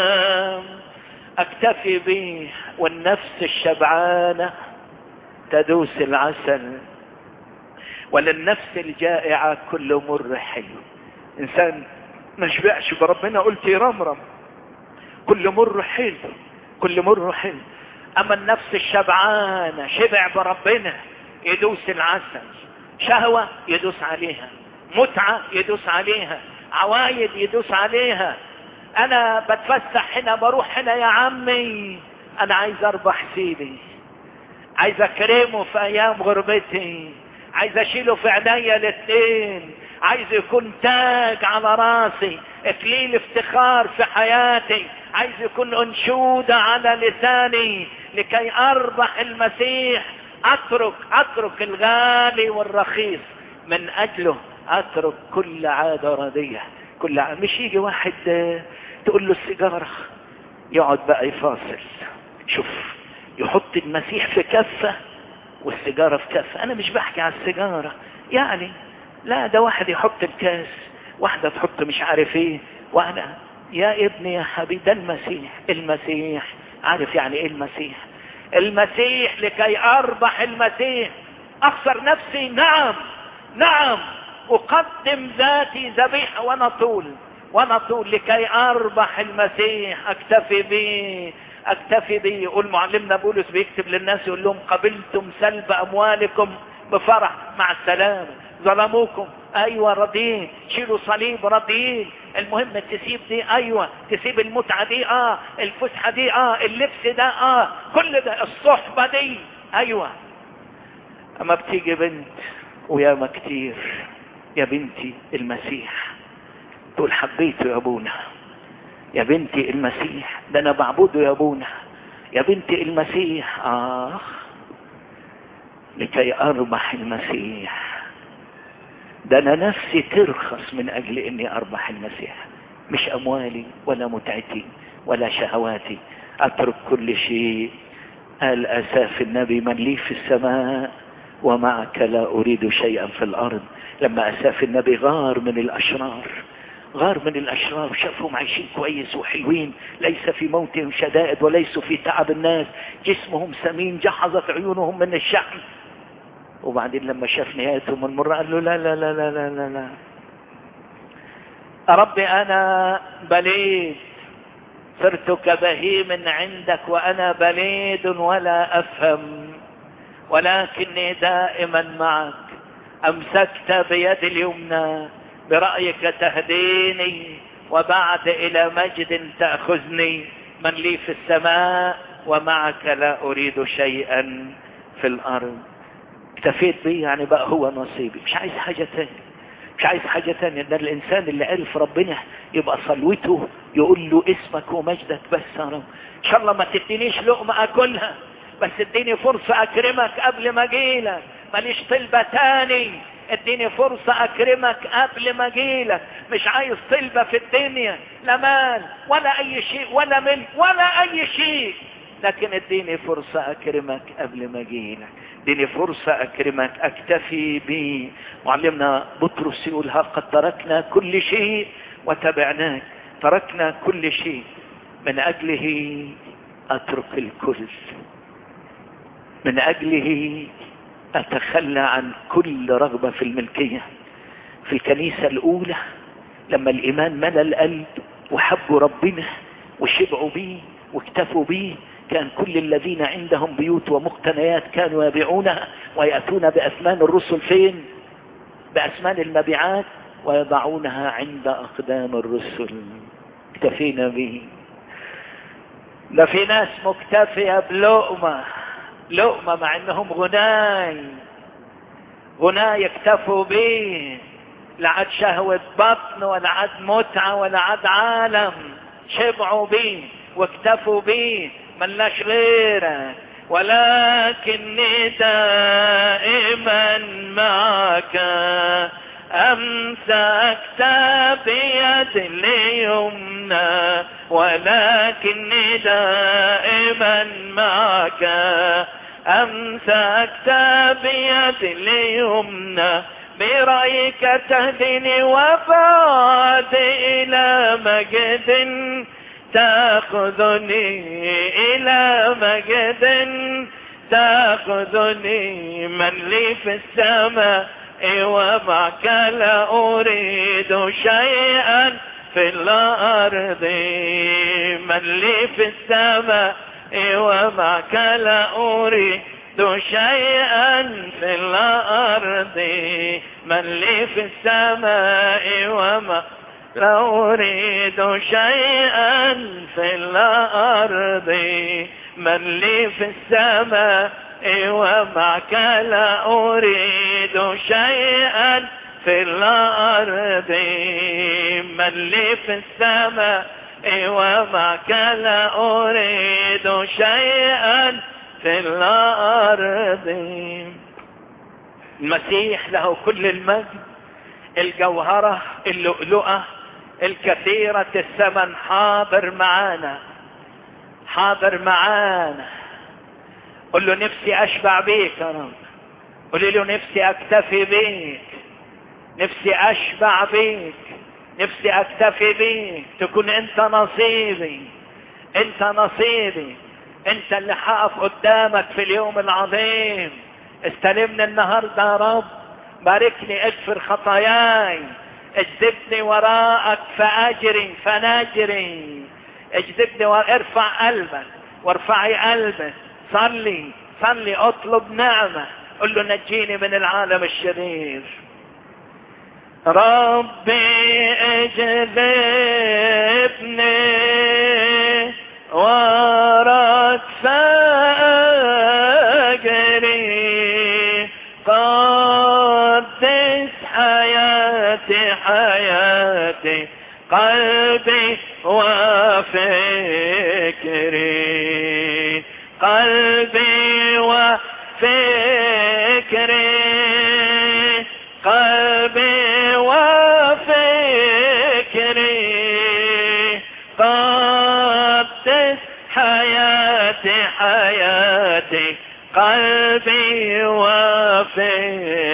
اكتفي به والنفس الشبعانة تدوس العسل وللنفس الجائعة كل مر حلو انسان ما شبعش بربنا قلت يرمرم كل مر حلو كل مر حلو اما النفس الشبعانة شبع بربنا يدوس العسل شهوة يدوس عليها متعة يدوس عليها عوايد يدوس عليها انا بتفسح هنا بروح هنا يا عمي انا عايز اربح سيدي عايز اكرمه في ايام غربتي عايز اشيله في عينيا الاثنين عايز يكون تاج على راسي اكليل افتخار في حياتي عايز يكون انشودة على لساني لكي اربح المسيح اترك اترك الغالي والرخيص من اجله اترك كل عادة رديئة كل عادة مش يجي واحد تقول له السيجارة يقعد بقى يفاصل شوف يحط المسيح في كفة والسيجارة في كفة انا مش بحكي على السيجارة يعني لا ده واحد يحط الكاس واحدة تحط مش عارف ايه واحدة يا ابني يا حبيبي ده المسيح المسيح عارف يعني ايه المسيح المسيح لكي اربح المسيح اخسر نفسي نعم نعم اقدم ذاتي ذبيحة وانا طول وانا طول لكي اربح المسيح اكتفي به اكتفي به يقول معلمنا بولس بيكتب للناس يقول لهم قبلتم سلب اموالكم بفرح مع السلامة ظلموكم ايوه راضيين شيلوا صليب راضيين المهم تسيب دي ايوه تسيب المتعة دي اه الفسحة دي اه اللبس ده اه كل ده الصحبة دي ايوه اما بتيجي بنت وياما كتير يا بنتي المسيح تقول حبيته يا ابونا يا بنتي المسيح ده انا بعبده يا ابونا يا بنتي المسيح اخ لكي اربح المسيح ده انا نفسي ترخص من اجل اني اربح المسيح مش اموالي ولا متعتي ولا شهواتي اترك كل شيء قال اساف النبي من لي في السماء ومعك لا اريد شيئا في الارض لما اساف النبي غار من الاشرار غار من الاشرار شافهم عايشين كويس وحلوين ليس في موتهم شدائد وليسوا في تعب الناس جسمهم سمين جحظت عيونهم من الشحم وبعدين لما شاف نهايتهم المرة قال له لا لا لا لا لا لا, لا. ربي انا بليد صرت كبهيم عندك وانا بليد ولا افهم ولكني دائما معك امسكت بيد اليمنى برأيك تهديني وبعد الى مجد تأخذني من لي في السماء ومعك لا اريد شيئا في الارض اكتفيت بيه يعني بقى هو نصيبي مش عايز حاجة تانية مش عايز حاجة تانية ده الانسان اللي عرف ربنا يبقى صلوته يقول له اسمك ومجدك بس يا رب ان شاء الله ما تدينيش لقمة اكلها بس اديني فرصة اكرمك قبل ما اجيلك ماليش طلبة تاني اديني فرصة اكرمك قبل ما اجيلك مش عايز طلبة في الدنيا لا مال ولا اي شيء ولا ملك ولا اي شيء لكن اديني فرصة اكرمك قبل ما اجيلك اديني فرصة اكرمك اكتفي بي معلمنا بطرس يقول ها قد تركنا كل شيء وتبعناك تركنا كل شيء من اجله اترك الكل من اجله اتخلى عن كل رغبة في الملكية في الكنيسة الاولى لما الايمان ملى القلب وحبوا ربنا وشبعوا بيه واكتفوا بيه كان كل الذين عندهم بيوت ومقتنيات كانوا يبيعونها ويأتون بأثمان الرسل فين بأثمان المبيعات ويضعونها عند أقدام الرسل اكتفينا به ده في ناس مكتفية بلقمة لقمة مع انهم غناي غناي يكتفوا به لا عاد شهوة بطن ولا عاد متعة ولا عاد عالم شبعوا به واكتفوا به ملناش غيرك ولكني دائما معك أمسكت بيد اليمنى ولكني دائما معك أمسكت بيد اليمنى برأيك تهدني وفاد إلى مجد تأخذني إلى مجد تأخذني من لي في السماء ومعك لا أريد شيئا في الأرض من لي في السماء ومعك لا أريد شيئا في الأرض من لي في السماء وما لا أريد شيئا في الأرض من لي في السماء ومعك لا أريد شيئا في الأرض من لي في السماء ومعك لا أريد شيئا في الأرض المسيح له كل المجد الجوهرة اللؤلؤة الكثيرة الثمن حاضر معانا حاضر معانا قل له نفسي اشبع بيك يا رب قل له نفسي اكتفي بيك نفسي اشبع بيك نفسي اكتفي بيك تكون انت نصيبي انت نصيبي انت اللي حقف قدامك في اليوم العظيم استلمني النهاردة يا رب باركني اغفر خطاياي اجذبني وراءك فاجري فناجري اجذبني وارفع قلبك وارفعي قلبك صلي صلي اطلب نعمة قل له نجيني من العالم الشرير ربي اجذبني وراك فاجري قدس حياتي حياتي قلبي وفكري قلبي وفكري قلبي وفكري قدس حياتي حياتي قلبي وفكري